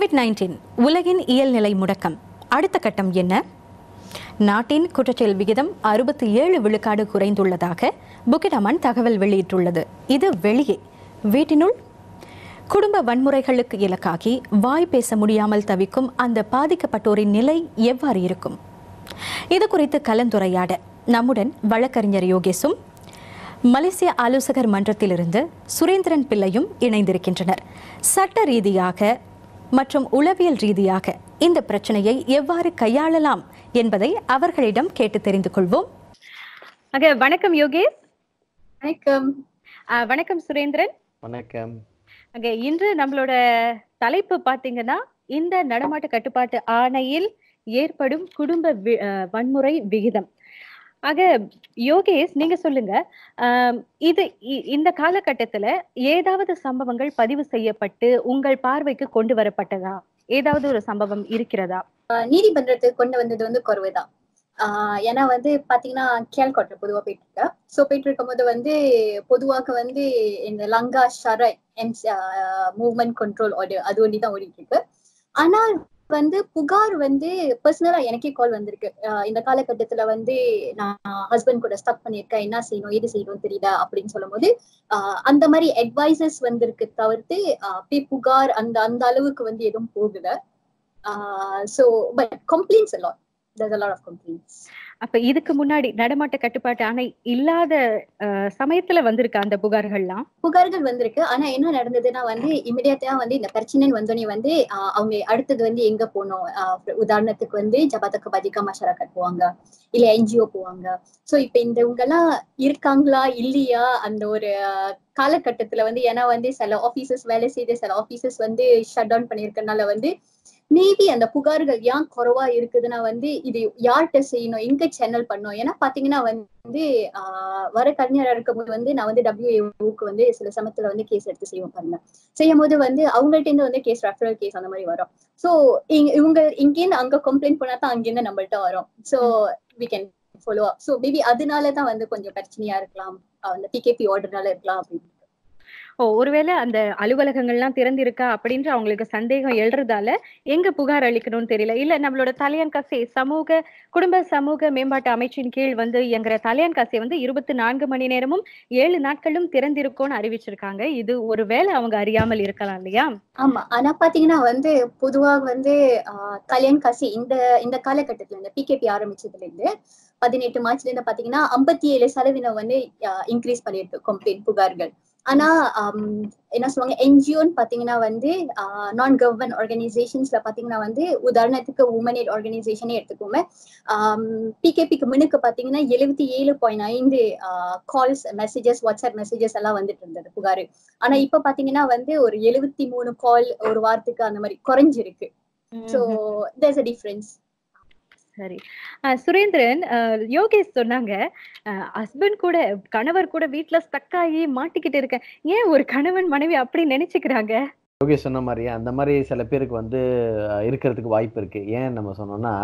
Covid nineteen உலகின் இயல்நிலை முடக்கம் அடுத்த கட்டம் என்ன நாட்டின் குற்றச்செயல் விகிதம் அறுபத்தி ஏழு விழுக்காடு குறைந்துள்ளதாக புக்கிடமன் தகவல் வெளியிட்டுள்ளது இது வெளியே வீட்டினுள் குடும்ப வன்முறைகளுக்கு இலக்காகி வாய் பேச முடியாமல் தவிக்கும் அந்த பாதிக்கப்பட்டோரின் நிலை எவ்வாறு இருக்கும் இது குறித்து கலந்துரையாட நம்முடன் வழக்கறிஞர் யோகேசும் மலேசிய ஆலோசகர் மன்றத்திலிருந்து சுரேந்திரன் பிள்ளையும் இணைந்திருக்கின்றனர் சட்ட ரீதியாக மற்றும் உளவியல் ரீதியாக இந்த பிரச்சனையை எவ்வாறு கையாளலாம் என்பதை அவர்களிடம் கேட்டு தெரிந்து கொள்வோம் அக வணக்கம் யோகேஷ் வணக்கம் அஹ், வணக்கம் சுரேந்திரன் வணக்கம் அங்க இன்று நம்மளோட தலைப்பு பாத்தீங்கன்னா இந்த நடமாட்ட கட்டுப்பாட்டு ஆணையில் ஏற்படும் குடும்ப வி- அஹ், வன்முறை விகிதம் ஆக யோகேஷ் நீங்க சொல்லுங்க ஆம், இது இ- இந்த காலகட்டத்துல ஏதாவது சம்பவங்கள் பதிவு செய்யப்பட்டு உங்கள் பார்வைக்கு கொண்டு வரப்பட்டதா ஏதாவது ஒரு சம்பவம் இருக்கிறதா ஆஹ் நீதிமன்றத்துக்கு கொண்டு வந்தது வந்து குறைவுதான் ஆஹ் ஏன்னா வந்து பாத்தீங்கன்னா கேல்கோட்டை பொதுவா போயிட்டு இருக்கா சோ போயிட்டு இருக்கும்போது வந்து பொதுவாக வந்து இந்த லங்கா ஷரை மூவ்மெண்ட் கண்ட்ரோல் ஆர்டர் அது ஒண்டி தான் ஓடிட்டு இருக்கு ஆனால் வந்து புகார் வந்து பர்சனலா எனக்கே கால் வந்திருக்கு ஆஹ் இந்த காலகட்டத்துல வந்து நான் ஹஸ்பண்ட் கூட ஸ்டக் பண்ணியிருக்கேன் என்ன செய்யணும் ஏது செய்யணும் தெரியல அப்படின்னு சொல்லும்போது ஆஹ் அந்த மாதிரி அட்வைசஸ் வந்திருக்கு தவிர்த்து ஆஹ் அப்படியே புகார் அந்த அந்த அளவுக்கு வந்து எதுவும் போகல uh so but complaints a lot there's a lot of complaints அப்ப இதுக்கு முன்னாடி நடமாட்ட கட்டுப்பாட்டு ஆணை இல்லாத அஹ், சமயத்துல வந்திருக்க அந்த புகார்கள்லாம் புகார்கள் வந்திருக்கு ஆனா என்ன நடந்ததுன்னா வந்து இமிடியட்டா வந்து இந்த பிரச்சனைன்னு வந்தோடனே வந்து ஆஹ் அவங்க அடுத்தது வந்து எங்க போகணும் ஆஹ் உதாரணத்துக்கு வந்து ஜபாத்தக்கு பதிகா மஷரக்கட் போவாங்க இல்ல என்ஜிஓ போவாங்க சோ இப்ப இந்த இவங்க எல்லாம் இருக்காங்களா இல்லையா அந்த ஒரு ஆஹ், காலகட்டத்துல வந்து ஏன்னா வந்து சில ஆபீசஸ் வேலை செய்து சில ஆபீசஸ் வந்து ஷட் டவுன் பண்ணிருக்கனால வந்து மேபி அந்த புகார்கள் ஏன் குறைவா இருக்குதுன்னா வந்து இது யார்கிட்ட செய்யணும் எங்க சேனல் பண்ணணும் ஏன்னா பாத்தீங்கன்னா வந்து ஆஹ் வர கலைஞரா இருக்கும்போது வந்து நான் வந்து டபிள்யூஏவுக்கு வந்து சில சமயத்துல வந்து கேஸ் எடுத்து செய்வோம் பாருங்க செய்யும் போது வந்து அவங்கள்ட்ட இருந்து வந்து கேஸ் ரெஃபரல் கேஸ் அந்த மாதிரி வரும் சோ இவங்க இங்கேருந்து அங்க கம்ப்ளைண்ட் பண்ணா தான் அங்கிருந்து நம்மள்ட்ட வரும் so we can follow up so maybe அதனால தான் வந்து கொஞ்சம் பிரச்சனையா இருக்கலாம் ஆஹ் அந்த பிகேபி ஆர்டர்னால இருக்கலாம் அப்படின்னு ஓ ஒருவேளை அந்த அலுவலகங்கள்லாம் திறந்திருக்கா அப்படின்ற அவங்களுக்கு சந்தேகம் எழுறதால எங்க புகார் அளிக்கணும்னு தெரியல இல்ல நம்மளோட தலையான் காசே சமூக குடும்ப சமூக மேம்பாட்டு அமைச்சின் கீழ் வந்து என்கிற தலையான் காசை வந்து இருபத்தி நான்கு மணி நேரமும் ஏழு நாட்களும் திறந்திருக்கும்னு அறிவிச்சிருக்காங்க இது ஒருவேளை அவங்க அறியாமல் இருக்கலாம் இல்லையா ஆமா ஆனா பாத்தீங்கன்னா வந்து பொதுவா வந்து ஆஹ் கல்யாண் காசி இந்த இந்த காலகட்டத்துல இந்த பிகேபி ஆரம்பிச்சதுல இருந்து பதினெட்டு மார்ச்ல இருந்து பாத்தீங்கன்னா ஐம்பத்தி ஏழு சதவீதம் வந்து இன்க்ரீஸ் பண்ணிருக்கு கம்ப்ளைண்ட் புகார்கள் ஆனா ஆம், என்ன சொல்லுவாங்க என்ஜிஓன்னு பாத்தீங்கன்னா வந்து நான் கவர்மெண்ட் ஆர்கனைசேஷன்ஸ்ல பாத்தீங்கன்னா வந்து உதாரணத்துக்கு உமன் எய்ட் ஆர்கனைசேஷனே எடுத்துக்கோமே பிகேபிக்கு முன்னுக்கு பாத்தீங்கன்னா எழுபத்தி ஏழு பாயிண்ட் ஐந்து கால்ஸ் மெசேஜஸ் வாட்ஸ்அப் மெசேஜஸ் எல்லாம் வந்துட்டு இருந்தது புகாரு ஆனா இப்ப பாத்தீங்கன்னா வந்து ஒரு எழுபத்தி மூணு கால் ஒரு வாரத்துக்கு அந்த மாதிரி குறைஞ்சிருக்கு சோ தேர்ஸ் அ டிஃபரன்ஸ் சரி அஹ் சுரேந்திரன் அஹ் யோகேஷ் சொன்னாங்க ஹஸ்பண்ட் கூட கணவர் கூட வீட்ல ஸ்டக் ஆகி மாட்டிக்கிட்டு இருக்கேன் ஏன் ஒரு கணவன் மனைவி அப்படி நினைச்சுக்கிறாங்க யோகேஷ் சொன்ன மாதிரி அந்த மாதிரி சில பேருக்கு வந்து அஹ், இருக்கிறதுக்கு வாய்ப்பு இருக்கு ஏன் நம்ம சொன்னோம்னா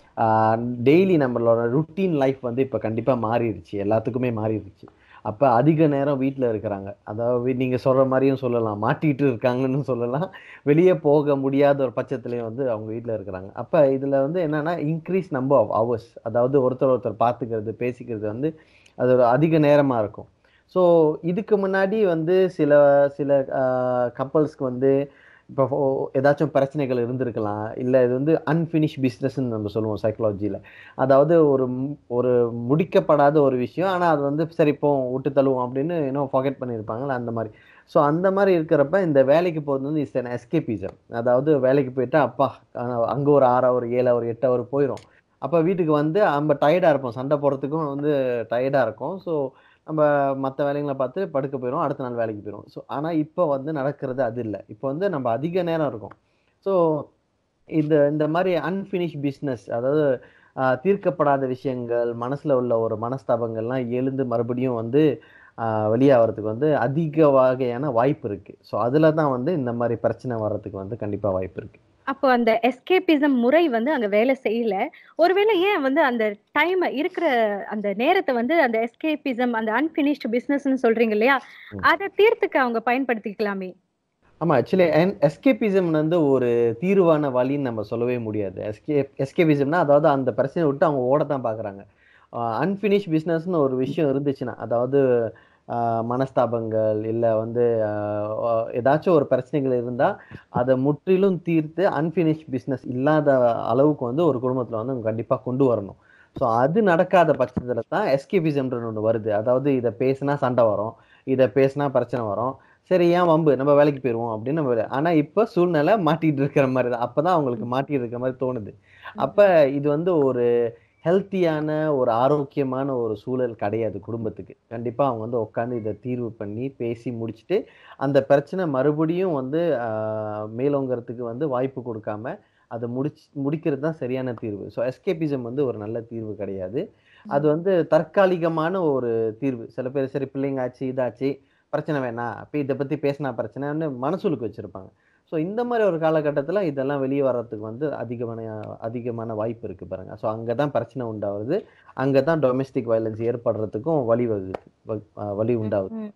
டெய்லி நம்மளோட ருட்டீன் லைஃப் வந்து இப்போ கண்டிப்பாக மாறிடுச்சு எல்லாத்துக்குமே மாறிடுச்சு அப்போ அதிக நேரம் வீட்டில் இருக்கிறாங்க அதாவது நீங்கள் சொல்கிற மாதிரியும் சொல்லலாம் மாட்டிகிட்டு இருக்காங்கன்னு சொல்லலாம் வெளியே போக முடியாத ஒரு பட்சத்துலேயும் வந்து அவங்க வீட்டில் இருக்கிறாங்க அப்போ இதில் வந்து என்னென்னா இன்க்ரீஸ் நம்பர் ஆஃப் ஹவர்ஸ் அதாவது ஒருத்தர் ஒருத்தர் பார்த்துக்கிறது பேசிக்கிறது வந்து அது ஒரு அதிக நேரமாக இருக்கும் ஸோ இதுக்கு முன்னாடி வந்து சில சில கப்பல்ஸ்க்கு வந்து இப்போ ஏதாச்சும் பிரச்சனைகள் இருந்திருக்கலாம் இல்லை இது வந்து அன்ஃபினிஷ் பிஸ்னஸ்ன்னு நம்ம சொல்லுவோம் சைக்காலஜியில் அதாவது ஒரு மு- ஒரு முடிக்கப்படாத ஒரு விஷயம் ஆனால் அது வந்து சரி இப்போ விட்டு தள்ளுவோம் அப்படின்னு இன்னும் ஃபாகெட் பண்ணியிருப்பாங்கல்ல அந்த மாதிரி ஸோ அந்த மாதிரி இருக்கிறப்ப இந்த வேலைக்கு போகிறது வந்து இஸ் an escapism அதாவது வேலைக்கு போயிட்டா அப்பா அங்கே ஒரு ஆறு ஹவர் ஏழு ஹவர் எட்டு ஹவர் போயிடும் அப்போ வீட்டுக்கு வந்து நம்ம டயர்டாக இருப்போம் சண்டை போடுறதுக்கும் வந்து டயர்டாக இருக்கும் ஸோ நம்ம மற்ற வேலைகளை பார்த்து படுக்க போயிடும் அடுத்த நாள் வேலைக்கு போயிடும் ஸோ ஆனால் இப்போ வந்து நடக்கிறது அது இல்லை இப்போ வந்து நம்ம அதிக நேரம் இருக்கும் ஸோ இந்த இந்த மாதிரி அன்ஃபினிஷ் பிஸ்னஸ் அதாவது ஆஹ், தீர்க்கப்படாத விஷயங்கள் மனசில் உள்ள ஒரு மனஸ்தாபங்கள்லாம் எழுந்து மறுபடியும் வந்து ஆஹ், வெளியாகிறதுக்கு வந்து அதிக வகையான வாய்ப்பு இருக்குது ஸோ அதில் தான் வந்து இந்த மாதிரி பிரச்சனை வர்றதுக்கு வந்து கண்டிப்பாக வாய்ப்பு இருக்குது அப்போ அந்த எஸ்கேபிசம் முறை வந்து அங்க வேலை செய்யல ஒருவேளை ஏன் வந்து அந்த டைம் இருக்கிற அந்த நேரத்தை வந்து அந்த எஸ்கேபிசம் அந்த அன்பினிஷ்டு பிசினஸ்னு சொல்றீங்க இல்லையா ம். அதை தீர்த்துக்க அவங்க பயன்படுத்திக்கலாமே ஆமா ஆக்சுவலி எஸ்கேபிசம் வந்து ஒரு தீர்வான வழின்னு நம்ம சொல்லவே முடியாது எஸ்கே எஸ்கேபிசம்னா அதாவது அந்த பிரச்சனையை விட்டு அவங்க ஓடத்தான் பார்க்குறாங்க அன்ஃபினிஷ் பிஸ்னஸ்னு ஒரு விஷயம் இருந்துச்சுன்னா அதாவது ஆஹ் மனஸ்தாபங்கள் இல்லை வந்து ஆஹ் ஏதாச்சும் ஒரு பிரச்சனைகள் இருந்தால் அதை முற்றிலும் தீர்த்து அன்ஃபினிஷ் பிஸ்னஸ் இல்லாத அளவுக்கு வந்து ஒரு குடும்பத்தில் வந்து அவங்க கண்டிப்பாக கொண்டு வரணும் ஸோ அது நடக்காத பட்சத்தில் தான் எஸ்கேபிசம்ன்றது ஒன்று வருது அதாவது இதை பேசினா சண்டை வரும் இதை பேசினா பிரச்சனை வரும் சரி ஏன் வம்பு நம்ம வேலைக்கு போயிடுவோம் அப்படின்னு நம்ம ஆனா இப்போ சூழ்நிலை மாட்டிட்டு இருக்கிற மாதிரி தான் அப்பதான் அவங்களுக்கு மாட்டிட்டு இருக்கிற மாதிரி தோணுது அப்ப இது வந்து ஒரு ஹெல்த்தியான ஒரு ஆரோக்கியமான ஒரு சூழல் கிடையாது குடும்பத்துக்கு கண்டிப்பா அவங்க வந்து உட்காந்து இதை தீர்வு பண்ணி பேசி முடிச்சுட்டு அந்த பிரச்சனை மறுபடியும் வந்து ஆஹ், மேலோங்கறதுக்கு வந்து வாய்ப்பு கொடுக்காம அதை முடிச்சு முடிக்கிறது தான் சரியான தீர்வு ஸோ எஸ்கேபிசம் வந்து ஒரு நல்ல தீர்வு கிடையாது அது வந்து தற்காலிகமான ஒரு தீர்வு சில பேர் சரி பிள்ளைங்க ஆச்சு இதாச்சு பிரச்சனை வேணாம் அப்போ இதை பற்றி பேசினா பிரச்சனைன்னு மனசுலுக்கு வச்சுருப்பாங்க ஸோ இந்த மாதிரி ஒரு காலகட்டத்தில் இதெல்லாம் வெளியே வர்றதுக்கு வந்து அதிகமான அதிகமான வாய்ப்பு இருக்குது பாருங்க ஸோ அங்கே தான் பிரச்சனை உண்டாகுது அங்கே தான் டொமெஸ்டிக் வயலன்ஸ் ஏற்படுறதுக்கும் வழி வருது வ- அஹ் வழி உண்டாகுது ம்.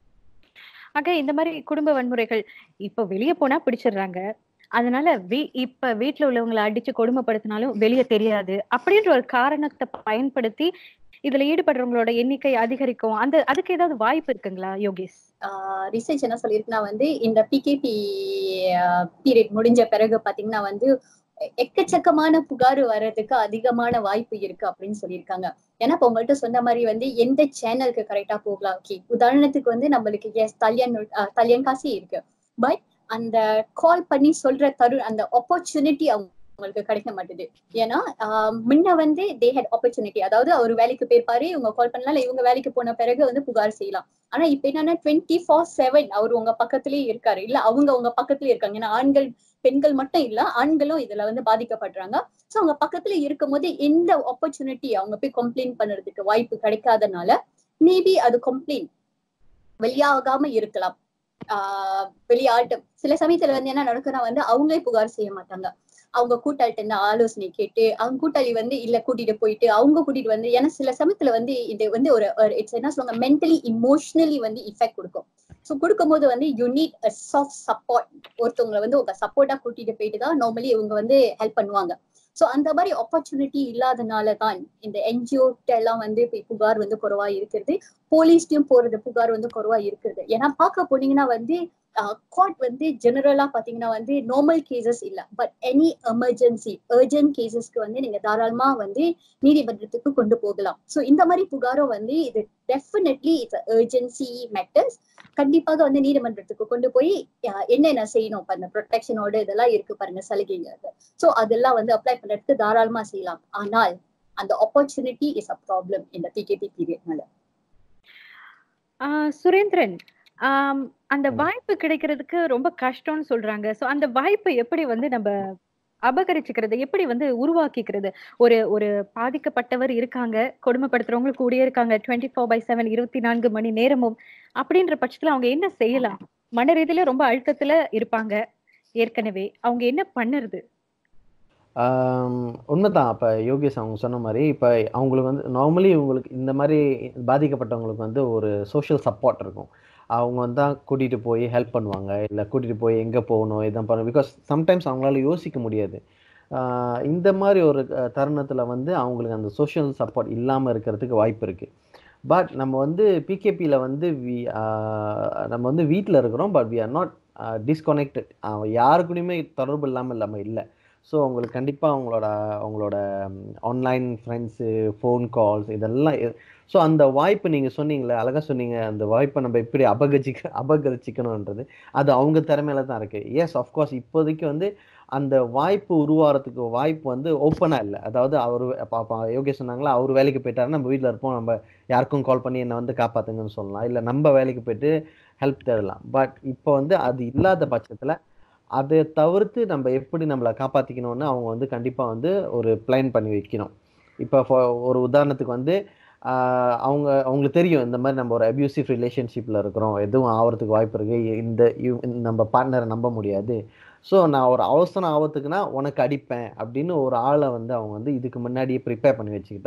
ஆக இந்த மாதிரி குடும்ப வன்முறைகள் இப்ப வெளிய போனா பிடிச்சிடுறாங்க அதனால வீ இப்ப வீட்ல உள்ளவங்களை அடிச்சு கொடுமைப்படுத்தினாலும் வெளிய தெரியாது அப்படின்ற ஒரு காரணத்தை பயன்படுத்தி இதுல ஈடுபடுறவங்களோட எண்ணிக்கை அதிகரிக்கும் அந்த அதுக்கு ஏதாவது வாய்ப்பு இருக்குங்களா யோகேஷ் ரிசர்ச் என்ன சொல்லியிருக்குன்னா வந்து இந்த பிகேபி பீரியட் முடிஞ்ச பிறகு பாத்தீங்கன்னா வந்து எக்கச்சக்கமான புகார் வர்றதுக்கு அதிகமான வாய்ப்பு இருக்கு அப்படின்னு சொல்லியிருக்காங்க ஏன்னா இப்ப உங்கள்ட்ட சொன்ன மாதிரி வந்து எந்த சேனலுக்கு கரெக்டா போகலாம் ஓகே உதாரணத்துக்கு வந்து நம்மளுக்கு எஸ் தல்யன் தல்யன் காசி இருக்கு பட் அந்த கால் பண்ணி சொல்ற தரு அந்த ஆப்பர்ச்சுனிட்டி அவங்களுக்கு கிடைக்க மாட்டுது ஏன்னா ஆஹ் முன்ன வந்து தே ஹேட் ஆப்பர்ச்சுனிட்டி அதாவது அவர் வேலைக்கு போயிருப்பாரு இவங்க கால் பண்ணலாம் இல்ல இவங்க வேலைக்கு போன பிறகு வந்து புகார் செய்யலாம் ஆனா இப்ப என்னன்னா டுவெண்ட்டி ஃபோர் செவன் அவர் உங்க பக்கத்துலயே இருக்காரு இல்ல அவங்க உங்க பக்கத்துலயே இருக்காங்க ஏன்னா ஆண்கள் பெண்கள் மட்டும் இல்ல ஆண்களும் இதுல வந்து பாதிக்கப்படுறாங்க சோ அவங்க பக்கத்துல இருக்கும் போது எந்த ஆப்பர்ச்சுனிட்டி அவங்க போய் கம்ப்ளைண்ட் பண்றதுக்கு வாய்ப்பு கிடைக்காதனால மேபி அது கம்ப்ளைண்ட் வெளியாகாம இருக்கலாம் ஆஹ் வெளியாட்டம் சில சமயத்துல வந்து என்ன நடக்குன்னா வந்து அவங்களே புகார் செய்ய மாட்டாங்க அவங்க கூட்டாளிட்ட இருந்து ஆலோசனை கேட்டு அவங்க கூட்டாளி வந்து இல்ல கூட்டிட்டு போயிட்டு அவங்க கூட்டிட்டு வந்து ஏன்னா சில சமயத்துல வந்து இது வந்து ஒரு இட்ஸ் என்ன சொல்லுவாங்க மென்டலி இமோஷனலி வந்து இஃபெக்ட் கொடுக்கும் ஸோ கொடுக்கும்போது வந்து you need a soft support ஒருத்தவங்களை வந்து உங்க சப்போர்ட்டா கூட்டிட்டு போயிட்டு தான் நார்மலி இவங்க வந்து ஹெல்ப் பண்ணுவாங்க ஸோ அந்த மாதிரி ஆப்பர்ச்சுனிட்டி இல்லாதனால தான் இந்த என்ஜிஓட்ட எல்லாம் வந்து இப்ப புகார் வந்து குறைவா இருக்கிறது போலீஸ்லயும் போறது புகார் வந்து குறைவா இருக்கிறது ஏன்னா பார்க்க போனீங்கன்னா வந்து கோர்ட் வந்து ஜெனரலா பாத்தீங்கன்னா வந்து நார்மல் கேசஸ் இல்ல பட் எனி எமர்ஜென்சி அர்ஜென்ட் கேசஸ்க்கு வந்து நீங்க தாராளமா வந்து நீதிமன்றத்துக்கு கொண்டு போகலாம் சோ இந்த மாதிரி புகாரும் வந்து இது டெஃபினெட்லி இட்ஸ் அர்ஜென்சி மேட்டர்ஸ் கண்டிப்பாக வந்து நீதிமன்றத்துக்கு கொண்டு போய் அஹ், என்னென்ன செய்யணும் இப்ப அந்த ப்ரொடெக்ஷனோட இதெல்லாம் இருக்கு பாருங்க சலுகைங்க சோ அதெல்லாம் வந்து அப்ளை பண்றதுக்கு தாராளமா செய்யலாம் ஆனால் அந்த ஆப்பர்ச்சுனிட்டி இஸ் அ ப்ராப்ளம் இந்த பிகேபி பீரியட்னால ஆஹ் சுரேந்திரன் ஆம், அந்த ம். வாய்ப்பு கிடைக்கிறதுக்கு ரொம்ப கஷ்டம்னு சொல்றாங்க சோ அந்த வாய்ப்பை எப்படி வந்து நம்ம அபகரிச்சுக்கிறது எப்படி வந்து உருவாக்கிக்கிறது ஒரு ஒரு பாதிக்கப்பட்டவர் இருக்காங்க கொடுமைப்படுத்துறவங்க கூடயே இருக்காங்க டுவெண்ட்டி ஃபோர் பை செவன் இருபத்தி நான்கு மணி நேரமும் அப்படின்ற பட்சத்துல அவங்க என்ன செய்யலாம் மன ரீதியில ரொம்ப அழுத்தத்துல இருப்பாங்க ஏற்கனவே அவங்க என்ன பண்ணுறது ஆம், உண்மைதான் அப்போ யோகேஷ் அவங்க சொன்ன மாதிரி இப்போ அவங்களுக்கு வந்து நார்மலி இவங்களுக்கு இந்த மாதிரி பாதிக்கப்பட்டவங்களுக்கு வந்து ஒரு சோஷியல் சப்போர்ட் இருக்கும் அவங்க வந்து தான் கூட்டிகிட்டு போய் ஹெல்ப் பண்ணுவாங்க இல்லை கூட்டிகிட்டு போய் எங்கே போகணும் இதான் பண்ணணும் பிகாஸ் சம்டைம்ஸ் அவங்களால யோசிக்க முடியாது ஆஹ் இந்த மாதிரி ஒரு தருணத்தில் வந்து அவங்களுக்கு அந்த சோஷியல் சப்போர்ட் இல்லாமல் இருக்கிறதுக்கு வாய்ப்பு இருக்குது பட் நம்ம வந்து பிகேபியில் வந்து வி நம்ம வந்து வீட்டில் இருக்கிறோம் but we are not disconnected யாருக்கூடயுமே தொடர்பு இல்லாமல் இல்லாமல் இல்லை ஸோ உங்களுக்கு கண்டிப்பாக அவங்களோட அவங்களோட ஆன்லைன் ஃப்ரெண்ட்ஸு ஃபோன் கால்ஸ் இதெல்லாம் ஸோ அந்த வாய்ப்பு நீங்கள் சொன்னீங்களே அழகாக சொன்னீங்க அந்த வாய்ப்பை நம்ம எப்படி அபகரிச்சிக்க அபகரிச்சிக்கணுன்றது அது அவங்க திறமையில தான் இருக்குது எஸ் ஆஃப்கோர்ஸ் இப்போதைக்கு வந்து அந்த வாய்ப்பு உருவாகிறதுக்கு வாய்ப்பு வந்து ஓப்பனாக இல்லை அதாவது அவர் பாப்பா யோகேஷ் சொன்னாங்களா அவர் வேலைக்கு போயிட்டாரு நம்ம வீட்டில் இருப்போம் நம்ம யாருக்கும் கால் பண்ணி என்னை வந்து காப்பாற்றுங்கன்னு சொல்லலாம் இல்லை நம்ம வேலைக்கு போயிட்டு ஹெல்ப் தேடலாம் பட் இப்போ வந்து அது இல்லாத பட்சத்தில் அதை தவிர்த்து நம்ம எப்படி நம்மளை காப்பாற்றிக்கணும்னு அவங்க வந்து கண்டிப்பாக வந்து ஒரு பிளான் பண்ணி வைக்கணும் இப்போ ஒரு உதாரணத்துக்கு வந்து ஆஹ் அவங்க அவங்களுக்கு தெரியும் இந்த மாதிரி நம்ம ஒரு அப்யூசிவ் ரிலேஷன்ஷிப்பில் இருக்கிறோம் எதுவும் ஆகிறதுக்கு வாய்ப்பு இருக்குது இந்த இவ்- இந்த நம்ம பார்ட்னரை நம்ப முடியாது ஸோ நான் ஒரு அவசரம் ஆபத்துக்குன்னா உனக்கு அடிப்பேன் அப்படின்னு ஒரு ஆளை வந்து அவங்க வந்து இதுக்கு முன்னாடியே ப்ரிப்பேர் பண்ணி வச்சுக்கிட்டா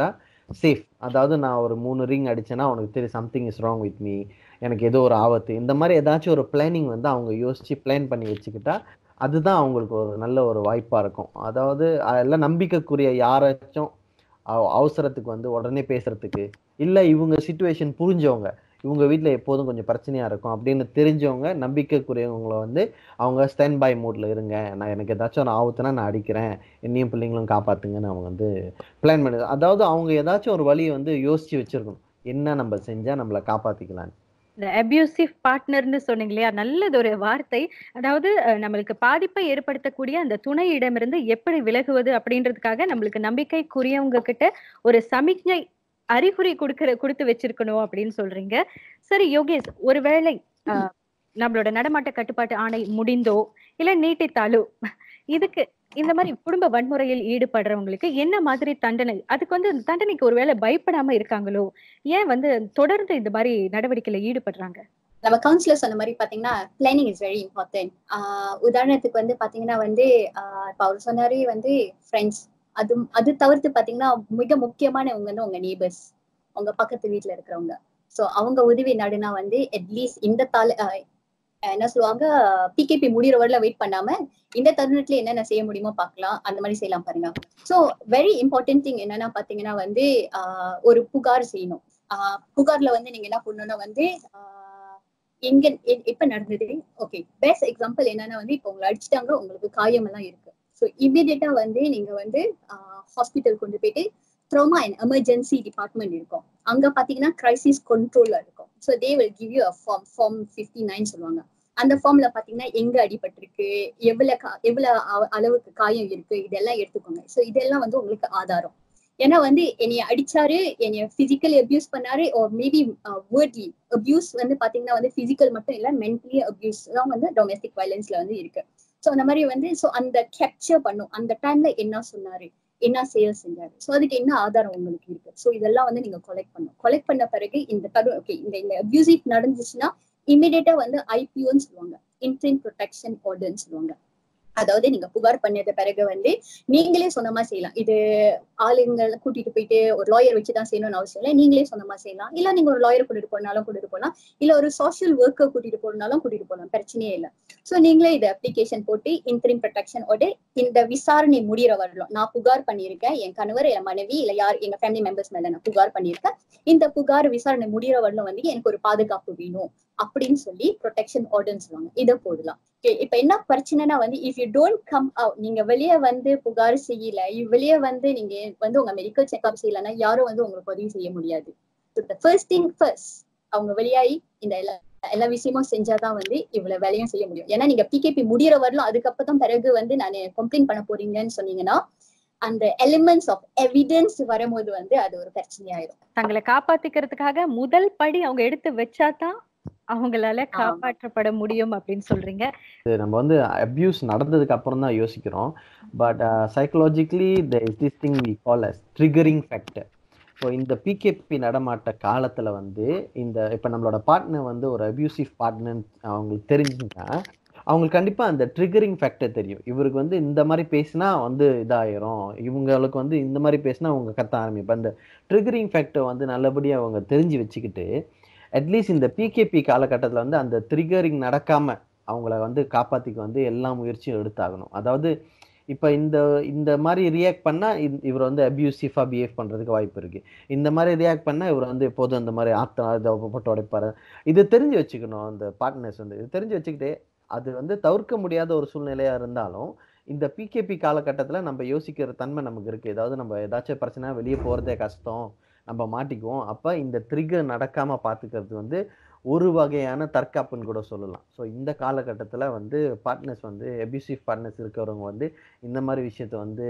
சேஃப் அதாவது நான் ஒரு மூணு ரிங் அடிச்சேன்னா அவனுக்கு தெரியும் something is wrong with me எனக்கு ஏதோ ஒரு ஆபத்து இந்த மாதிரி ஏதாச்சும் ஒரு பிளானிங் வந்து அவங்க யோசிச்சு பிளான் பண்ணி வச்சுக்கிட்டா அதுதான் அவங்களுக்கு ஒரு நல்ல ஒரு வாய்ப்பா இருக்கும் அதாவது எல்லாம் நம்பிக்கைக்குரிய யாராச்சும் அவ- அவசரத்துக்கு வந்து உடனே பேசுறதுக்கு இல்ல இவங்க சுச்சுவேஷன் புரிஞ்சவங்க இவங்க வீட்ல எப்போதும் கொஞ்சம் பிரச்சனையா இருக்கும் அப்படின்னு தெரிஞ்சவங்க நம்பிக்கைக்குரியவங்கள வந்து அவங்க ஸ்டாண்ட் பை மூட்ல இருங்க நான் எனக்கு ஏதாச்சும் ஒரு ஆபத்துனா நான் அடிக்கிறேன் என்னையும் பிள்ளைங்களும் காப்பாத்துங்கன்னு அவங்க வந்து பிளான் பண்ணி அதாவது அவங்க ஏதாச்சும் ஒரு வழியை வந்து யோசிச்சு வச்சிருக்கணும் என்ன நம்ம செஞ்சா நம்மளை காப்பாத்திக்கலாம் இந்த அபியூசிவ் பார்ட்னர்னு சொன்னீங்க இல்லையா நல்லது ஒரு வார்த்தை அதாவது அஹ், நம்மளுக்கு பாதிப்பை ஏற்படுத்தக்கூடிய அந்த துணையிடமிருந்து எப்படி விலகுவது அப்படின்றதுக்காக நம்மளுக்கு நம்பிக்கைக்குரியவங்க கிட்ட ஒரு சமிக்ஞை அறிகுறி கொடுக்கிற கொடுத்து வச்சிருக்கணும் அப்படின்னு சொல்றீங்க சரி யோகேஷ் ஒருவேளை அஹ், நம்மளோட நடமாட்ட கட்டுப்பாட்டு ஆணை முடிந்தோ இல்ல நீட்டித்தாலோ இதுக்கு இந்த மாதிரி குடும்ப வன்முறையில் ஈடுபடுறவங்களுக்கு என்ன மாதிரி தண்டனை அதுக்கு வந்து அந்த தண்டனைக்கு ஒருவேளை பயப்படாம இருக்காங்களோ ஏன் வந்து தொடர்ந்து இந்த மாதிரி நடவடிக்கையில ஈடுபடுறாங்க நம்ம கவுன்சிலர் சொன்ன மாதிரி பாத்தீங்கன்னா பிளானிங் இஸ் வெரி இம்பார்ட்டன்ட் உதாரணத்துக்கு வந்து பாத்தீங்கன்னா வந்து ஆஹ் இப்ப அவர் சொன்னாரு வந்து ஃப்ரெண்ட்ஸ் அது அது தவிர்த்து பாத்தீங்கன்னா மிக முக்கியமானவங்க வந்து உங்க நெய்பர்ஸ் உங்க பக்கத்து வீட்ல இருக்கிறவங்க சோ அவங்க உதவி நாடுனா வந்து அட்லீஸ்ட் இந்த தால ஆஹ் என்ன சொல்லுவாங்க பிகேபி முடிகிற வரல வெயிட் பண்ணாம இந்த தருணத்துல என்னென்ன செய்ய முடியுமோ பார்க்கலாம் அந்த மாதிரி செய்யலாம் பாருங்க சோ வெரி இம்பார்ட்டன்ட் திங் என்னன்னா பாத்தீங்கன்னா வந்து ஆஹ் ஒரு புகார் செய்யணும் ஆஹ் புகார்ல வந்து நீங்க என்ன பண்ணணும்னா வந்து ஆஹ் எங்க எ- எப்ப நடந்தது ஓகே பெஸ்ட் எக்ஸாம்பிள் என்னன்னா வந்து இப்போ உங்களை அடிச்சிட்டாங்க உங்களுக்கு காயம் எல்லாம் இருக்கு ஸோ இமீடியட்டா வந்து நீங்க வந்து ஹாஸ்பிட்டல் கொண்டு போயிட்டு ட்ரோமா அண்ட் எமர்ஜென்சி டிபார்ட்மெண்ட் இருக்கும் அங்க பாத்தீங்கன்னா கிரைசிஸ் கண்ட்ரோல்ல இருக்கும் so they will give you form form fifty nine சொல்லுவாங்க அந்த ஃபார்ம்ல பாத்தீங்கன்னா எங்க அடிபட்டிருக்கு எவ்வளவு கா- எவ்வளவு அ- அளவுக்கு காயம் இருக்கு இதெல்லாம் எடுத்துக்கோங்க ஸோ இதெல்லாம் வந்து உங்களுக்கு ஆதாரம் ஏன்னா வந்து என்னைய அடிச்சாரு என்னைய பிசிக்கலி அபியூஸ் பண்ணாரு ஒரு மேபி வேர்ட்லி அபியூஸ் வந்து பாத்தீங்கன்னா வந்து பிசிக்கல் மட்டும் இல்ல மென்டலி அபியூஸ் தான் வந்து டொமஸ்டிக் வயலன்ஸ்ல வந்து இருக்கு ஸோ அந்த மாதிரி வந்து ஸோ அந்த கேப்சர் பண்ணும் அந்த டைம்ல என்ன சொன்னாரு என்ன செயல் செஞ்சாரு ஸோ அதுக்கு என்ன ஆதாரம் உங்களுக்கு இருக்கு ஸோ இதெல்லாம் வந்து நீங்க கொலெக்ட் பண்ணும் கொலெக்ட் பண்ண பிறகு இந்த தரு ஓகே இந்த இந்த அபியூசிவ் நடந்துச்சுன்னா இமிடியேட்டா வந்து ஐபிஓன்னு சொல்லுவாங்க இன்ட்ரின் ப்ரொடெக்ஷன் ஆர்டர்னு சொல்லுவாங்க அதாவது நீங்க புகார் பண்ணது பிறகு வந்து நீங்களே சொந்தமா செய்யலாம் இது ஆளுங்களை கூட்டிட்டு போயிட்டு ஒரு லாயர் வச்சு தான் செய்யணும்னு அவசியம் இல்லை நீங்களே சொந்தமா செய்யலாம் இல்ல நீங்க ஒரு லாயர் கூட்டிட்டு போனாலும் கூட்டிட்டு போகலாம் இல்ல ஒரு சோஷியல் ஒர்க்கர் கூட்டிட்டு போனாலும் கூட்டிட்டு போகலாம் பிரச்சனையே இல்லை சோ நீங்களே இது அப்ளிகேஷன் போட்டு இன்டரிம் ப்ரொடெக்ஷன் ஓட இந்த விசாரணை முடிகிற வரலாம் நான் புகார் பண்ணியிருக்கேன் என் கணவர் என் மனைவி இல்ல யார் எங்க ஃபேமிலி மெம்பர்ஸ் மேல நான் புகார் பண்ணியிருக்கேன் இந்த புகார் விசாரணை முடிகிற வரலாம் வந்து எனக்கு ஒரு பாதுகாப்பு வேணும் அப்படின்னு சொல்லி ப்ரொடெக்ஷன் ஆர்டர்னு சொல்லுவாங்க இதை போடலாம் Okay, இப்ப என்ன பிரச்சனைனா வந்து if you don't come out நீங்க வெளியே வந்து புகார் செய்யல வெளியே வந்து நீங்க வந்து உங்க மெடிக்கல் செக்அப் செய்யலன்னா யாரும் வந்து உங்களுக்கு உதவி செய்ய முடியாது ஃபர்ஸ்ட் திங் ஃபர்ஸ்ட் அவங்க வெளியாகி இந்த எல்லா எல்லா விஷயமும் செஞ்சாதான் வந்து இவ்வளவு வேலையும் செய்ய முடியும் ஏன்னா நீங்க பிகேபி முடியற வரலும் அதுக்கப்புறம் பிறகு வந்து நான் கம்ப்ளைண்ட் பண்ண போறீங்கன்னு சொன்னீங்கன்னா அந்த எலிமெண்ட்ஸ் ஆஃப் எவிடன்ஸ் வரும்போது வந்து அது ஒரு பிரச்சனையாயிரும் தங்களை காப்பாத்திக்கிறதுக்காக முதல் படி அவங்க எடுத்து வச்சாதான் அவங்களால காப்பாற்றப்பட முடியும் அப்படின்னு சொல்றீங்க இது நம்ம வந்து அப்யூஸ் நடந்ததுக்கு அப்புறம் தான் யோசிக்கிறோம் but psychologically the is this thing we call as triggering factor so இந்த பிகேபி நடமாட்ட காலத்தில் வந்து இந்த இப்போ நம்மளோட பார்ட்னர் வந்து ஒரு அப்யூசிவ் பார்ட்னர் அவங்களுக்கு தெரிஞ்சுன்னா அவங்களுக்கு கண்டிப்பாக அந்த ட்ரிகரிங் ஃபேக்டர் தெரியும் இவருக்கு வந்து இந்த மாதிரி பேசினா வந்து இதாயிரும் இவங்களுக்கு வந்து இந்த மாதிரி பேசினா அவங்க கத்த ஆரம்பிப்பா இந்த ட்ரிகரிங் ஃபேக்டர் வந்து நல்லபடியாக அவங்க தெரிஞ்சு வச்சுக்கிட்டு அட்லீஸ்ட் இந்த பிகேபி காலகட்டத்தில் வந்து அந்த ட்ரிகரிங் நடக்காம அவங்கள வந்து காப்பாத்திக்க வந்து எல்லா முயற்சியும் எடுத்தாகணும் அதாவது இப்போ இந்த இந்த மாதிரி ரியாக்ட் பண்ணால் இவர் வந்து அபியூசிஃபாக பிஹேவ் பண்ணுறதுக்கு வாய்ப்பு இருக்குது இந்த மாதிரி ரியாக்ட் பண்ணால் இவர் வந்து எப்போதும் அந்த மாதிரி ஆத்த இதை போட்டு உடைப்பார் இது தெரிஞ்சு வச்சுக்கணும் அந்த பார்ட்னர்ஸ் வந்து இது தெரிஞ்சு வச்சுக்கிட்டு அது வந்து தவிர்க்க முடியாத ஒரு சூழ்நிலையாக இருந்தாலும் இந்த பிகேபி காலகட்டத்தில் நம்ம யோசிக்கிற தன்மை நமக்கு இருக்குது ஏதாவது நம்ம ஏதாச்சும் பிரச்சனை வெளியே போகிறதே கஷ்டம் நம்ம மாட்டிக்குவோம் அப்போ இந்த ட்ரிகர் நடக்காமல் பார்த்துக்கிறது வந்து ஒரு வகையான தற்காப்புன்னு கூட சொல்லலாம் ஸோ இந்த காலகட்டத்தில் வந்து பார்ட்னர்ஸ் வந்து அபியூசிவ் பார்ட்னர்ஸ் இருக்கிறவங்க வந்து இந்த மாதிரி விஷயத்த வந்து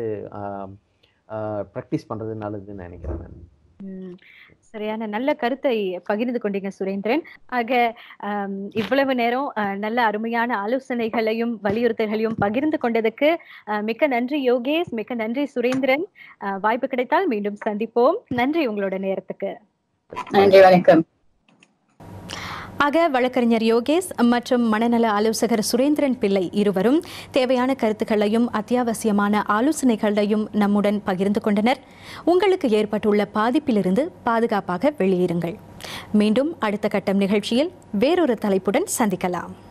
ப்ராக்டிஸ் பண்ணுறது நல்லதுன்னு நினைக்கிறேன் நான் உம் சரியான நல்ல கருத்தை பகிர்ந்து கொண்டீங்க சுரேந்திரன் ஆக ஆம், இவ்வளவு நேரம் அஹ், நல்ல அருமையான ஆலோசனைகளையும் வலியுறுத்தல்களையும் பகிர்ந்து கொண்டதுக்கு அஹ், மிக்க நன்றி யோகேஷ் மிக்க நன்றி சுரேந்திரன் அஹ், வாய்ப்பு கிடைத்தால் மீண்டும் சந்திப்போம் நன்றி உங்களோட நேரத்துக்கு நன்றி வணக்கம் ஆக வழக்கறிஞர் யோகேஷ் மற்றும் மனநல ஆலோசகர் சுரேந்திரன் பிள்ளை இருவரும் தேவையான கருத்துக்களையும் அத்தியாவசியமான ஆலோசனைகளையும் நம்முடன் பகிர்ந்து கொண்டனர் உங்களுக்கு ஏற்பட்டுள்ள பாதிப்பிலிருந்து பாதுகாப்பாக வெளியேறுங்கள் மீண்டும் அடுத்த கட்டம் நிகழ்ச்சியில் வேறொரு தலைப்புடன் சந்திக்கலாம்